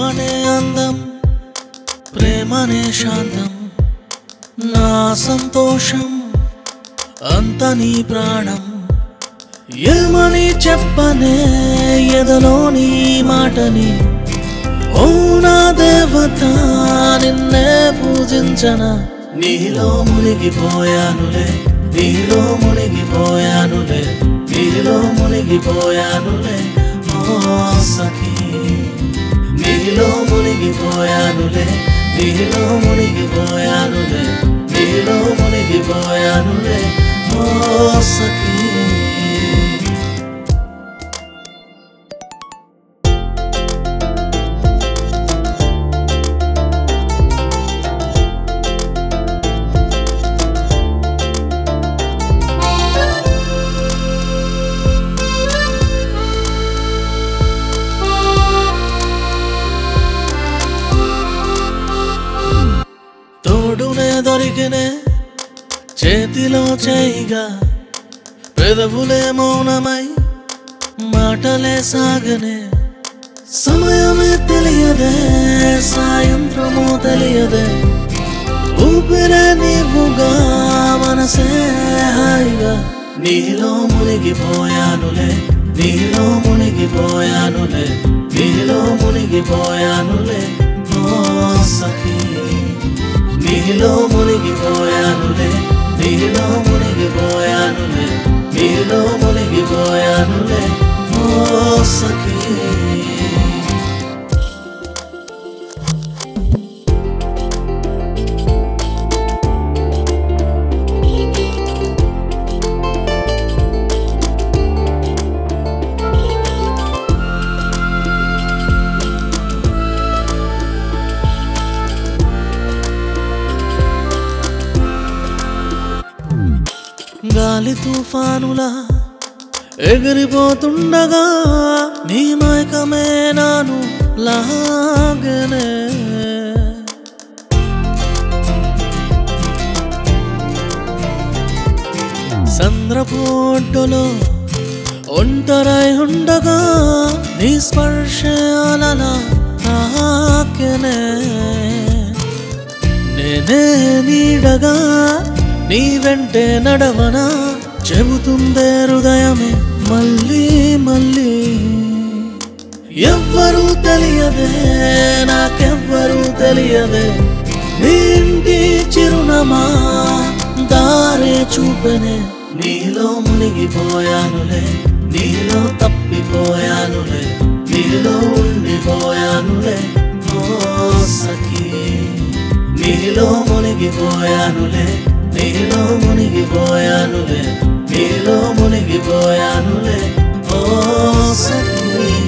ప్రేమనే అందం ప్రేమనే శాంతం నా సంతోషం అంత నీ ప్రాణం ఏమని చెప్పనే ఎదలోని మాటని ఓ నా దేవత నిన్నే పూజించన నీలో మునిగిపోయానులే నీలో మునిగిపోయానులే నీలో మునిగిపోయానులే ఓ సఖీ నీలో మునిగిపోయానులే నీలో మునిగిపోయానులే నీలో మునిగిపోయానులే ఓ సఖీ తోడునే దొరికినే చేతిలో చేయిగా పెదవులే మౌనమై మాటలే సాగనే సమయమే తెలియదే సాయంత్రమో తెలియదే ఊపిరే నీవుగా మనసే హాయిగా నీలో మునిగిపోయానులే నీలో మునిగిపోయానులే నీలో మునిగిపోయానులే ఓ సఖీ నీలో మునిగిపోయానులే నీలో మునిగిపోయానులే నీలో మునిగిపోయానులే ఓ సఖీ గాలి తుఫానులా ఎగిరిపోతుండగా నీ మైకమే నాను లాగనే సంద్రపోటులో ఒంటరై ఉండగా నీ స్పర్శ అలలా తాకెనే నేనే నీడగా నీ వెంటే నడవనా చెబుతుందే హృదయమే మళ్ళీ మళ్ళీ ఎవ్వరూ తెలియదే నాకెవ్వరూ తెలియదే నీ ఇంటి చిరునమా దారే చూపెనే నీలో మునిగిపోయానులే నీలో తప్పిపోయానులే నీలో ఉండిపోయానులే ఓ సఖీ నీలో మునిగిపోయానులే నీలో మునిగిపోయానులే నీలో మునిగిపోయానులే ఓ సఖీ